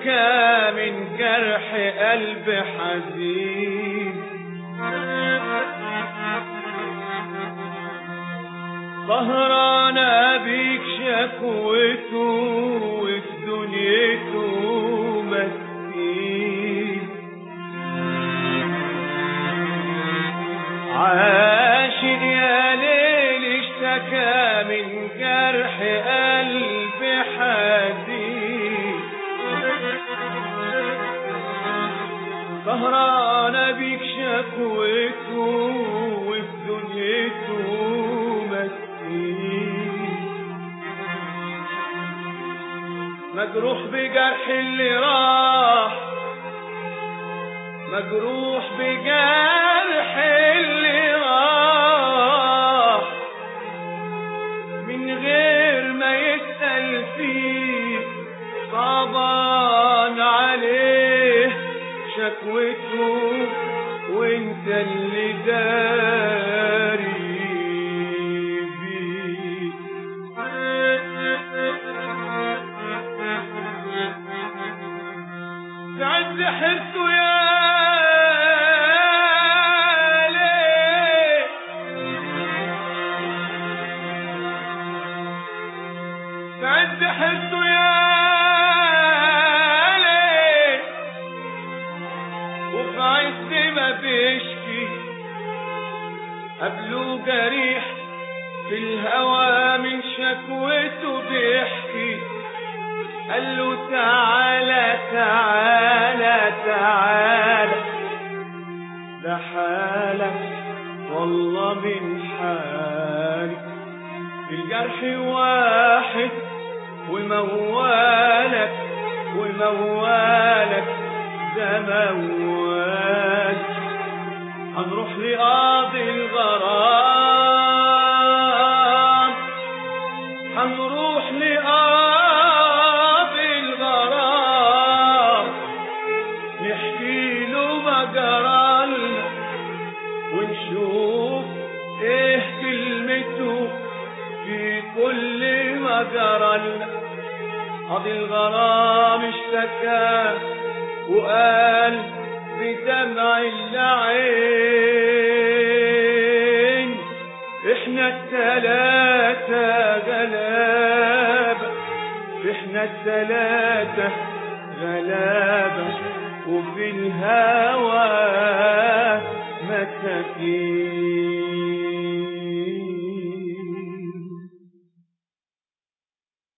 اشتكى من جرح قلب حزين سهرانة بيك شكوته وفي دنيته مسكين عاشق يا ليل اشتكى من جرح قلب حزين سهرانة بيك شكوته وفي دنيته مسكين مجروح بجرح اللي راح مجروح بجرح اللي راح من غير ما يسأل فيه صعبان عليه شكوته وانت اللي داري بيه في عز حرصه يا ليل في عز حرصه يا ليل وفي عز ما بيشكي قبله جريح في الهوى من شكوته بيحكي قال له تعالى تعالى تعالى ده حالك والله من حالي الجرح واحد وموالك وموالك ده موال هنروح لقاضي الغرام هنروح لقاضي الغرام نحكي له ما جرالنا ونشوف ايه كلمته في كل ما جرالنا قاضي الغرام اشتكى وقال بدمع العين احنا التلاتة غلابة احنا التلاتة غلابة وفي الهوى مساكين